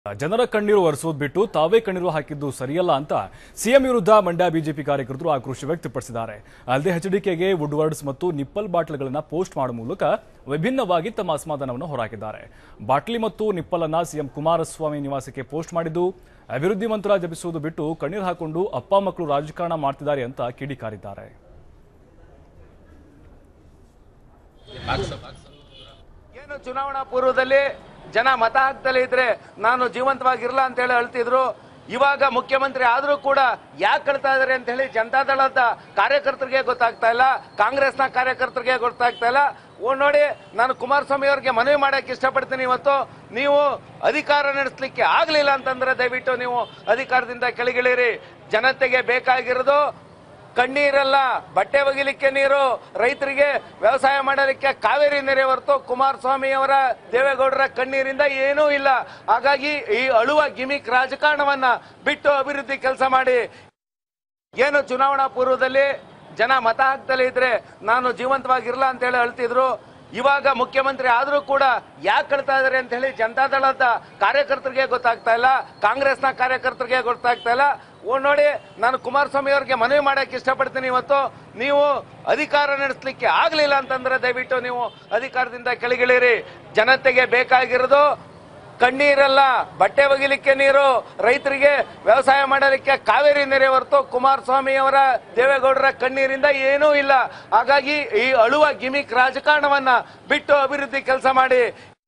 ಜನರ ಕಣ್ಣೀರು ಒರೆಸೋದು ಬಿಟ್ಟು ತಾವೇ ಕಣ್ಣೀರು ಹಾಕಿದ್ದು ಸರಿಯಲ್ಲ ಅಂತ ಸಿಎಂ ವಿರುದ್ಧ ಮಂಡ್ಯ ಬಿಜೆಪಿ ಕಾರ್ಯಕರ್ತರು ಆಕ್ರೋಶ ವ್ಯಕ್ತಪಡಿಸಿದ್ದಾರೆ ಅಲ್ಲದೆ ಎಚ್ಡಿಕೆಗೆ ವುಡ್ ವರ್ಡ್ಸ್ ಮತ್ತು ನಿಪ್ಪಲ್ ಬಾಟ್ಲ್ಗಳನ್ನ ಪೋಸ್ಟ್ ಮಾಡುವ ಮೂಲಕ ವಿಭಿನ್ನವಾಗಿ ತಮ್ಮ ಅಸಮಾಧಾನವನ್ನು ಹೊರಹಾಕಿದ್ದಾರೆ ಬಾಟ್ಲಿ ಮತ್ತು ನಿಪ್ಪಲ್ ಅನ್ನ ಸಿಎಂ ಕುಮಾರಸ್ವಾಮಿ ನಿವಾಸಕ್ಕೆ ಪೋಸ್ಟ್ ಮಾಡಿದ್ದು ಅಭಿವೃದ್ಧಿ ಮಂತ್ರ ಜಪಿಸುವುದು ಬಿಟ್ಟು ಕಣ್ಣೀರು ಹಾಕೊಂಡು ಅಪ್ಪ ಮಕ್ಕಳು ರಾಜಕಾರಣ ಮಾಡ್ತಿದ್ದಾರೆ ಅಂತ ಕಿಡಿಕಾರಿದ್ದಾರೆ ಏನು ಚುನಾವಣಾ ಪೂರ್ವದಲ್ಲಿ ಜನ ಮತ ಹಾಕ್ತಲೇ ಇದ್ರೆ ನಾನು ಜೀವಂತವಾಗಿರಲ್ಲ ಅಂತ ಹೇಳಿ ಹೇಳ್ತಿದ್ರು ಇವಾಗ ಮುಖ್ಯಮಂತ್ರಿ ಆದ್ರೂ ಕೂಡ ಯಾಕೆ ಕಳ್ತಾ ಇದಾರೆ ಅಂತ ಹೇಳಿ ಜನತಾದಳದ ಕಾರ್ಯಕರ್ತರಿಗೆ ಗೊತ್ತಾಗ್ತಾ ಇಲ್ಲ ಕಾಂಗ್ರೆಸ್ನ ಕಾರ್ಯಕರ್ತರಿಗೆ ಗೊತ್ತಾಗ್ತಾ ಇಲ್ಲ ಓ ನೋಡಿ ನಾನು ಕುಮಾರಸ್ವಾಮಿ ಅವರಿಗೆ ಮನವಿ ಮಾಡಕ್ಕೆ ಇಷ್ಟಪಡ್ತೀನಿ ಇವತ್ತು ನೀವು ಅಧಿಕಾರ ನಡೆಸಲಿಕ್ಕೆ ಆಗ್ಲಿಲ್ಲ ಅಂತಂದ್ರೆ ದಯವಿಟ್ಟು ನೀವು ಅಧಿಕಾರದಿಂದ ಕೆಳಗಿಳಿರಿ ಜನತೆಗೆ ಬೇಕಾಗಿರೋದು ಕಣ್ಣೀರಲ್ಲ ಬಟ್ಟೆ ಒಗಿಲಿಕ್ಕೆ ನೀರು ರೈತರಿಗೆ ವ್ಯವಸಾಯ ಮಾಡಲಿಕ್ಕೆ ಕಾವೇರಿ ನೀರೇ ಹೊರತು ಕುಮಾರಸ್ವಾಮಿ ಅವರ ದೇವೇಗೌಡರ ಕಣ್ಣೀರಿಂದ ಏನೂ ಇಲ್ಲ ಹಾಗಾಗಿ ಈ ಅಳುವ ಗಿಮಿಕ್ ರಾಜಕಾರಣವನ್ನ ಬಿಟ್ಟು ಅಭಿವೃದ್ಧಿ ಕೆಲಸ ಮಾಡಿ ಏನು ಚುನಾವಣಾ ಪೂರ್ವದಲ್ಲಿ ಜನ ಮತ ಹಾಕ್ತಲೇ ಇದ್ರೆ ನಾನು ಜೀವಂತವಾಗಿರಲ್ಲ ಅಂತ ಹೇಳಿ ಹೇಳ್ತಿದ್ರು ಇವಾಗ ಮುಖ್ಯಮಂತ್ರಿ ಆದ್ರೂ ಕೂಡ ಯಾಕೆ ಕಳ್ತಾ ಇದಾರೆ ಅಂತ ಹೇಳಿ ಜನತಾದಳದ ಕಾರ್ಯಕರ್ತರಿಗೆ ಗೊತ್ತಾಗ್ತಾ ಇಲ್ಲ ಕಾಂಗ್ರೆಸ್ನ ಕಾರ್ಯಕರ್ತರಿಗೆ ಗೊತ್ತಾಗ್ತಾ ಇಲ್ಲ ಓ ನೋಡಿ ನಾನು ಕುಮಾರಸ್ವಾಮಿ ಅವರಿಗೆ ಮನವಿ ಮಾಡಕ್ಕೆ ಇಷ್ಟಪಡ್ತೀನಿ ಇವತ್ತು ನೀವು ಅಧಿಕಾರ ನಡೆಸಲಿಕ್ಕೆ ಆಗ್ಲಿಲ್ಲ ಅಂತಂದ್ರೆ ದಯವಿಟ್ಟು ನೀವು ಅಧಿಕಾರದಿಂದ ಕೆಳಗಿಳಿರಿ ಜನತೆಗೆ ಬೇಕಾಗಿರೋದು ಕಣ್ಣೀರಲ್ಲ ಬಟ್ಟೆ ಒಗಿಲಿಕ್ಕೆ ನೀರು ರೈತರಿಗೆ ವ್ಯವಸಾಯ ಮಾಡಲಿಕ್ಕೆ ಕಾವೇರಿ ನೀರೇ ಹೊರತು ಕುಮಾರಸ್ವಾಮಿ ಅವರ ದೇವೇಗೌಡರ ಕಣ್ಣೀರಿಂದ ಏನೂ ಇಲ್ಲ ಹಾಗಾಗಿ ಈ ಅಳುವ ಗಿಮಿಕ್ ರಾಜಕಾರಣವನ್ನ ಬಿಟ್ಟು ಅಭಿವೃದ್ಧಿ ಕೆಲಸ ಮಾಡಿ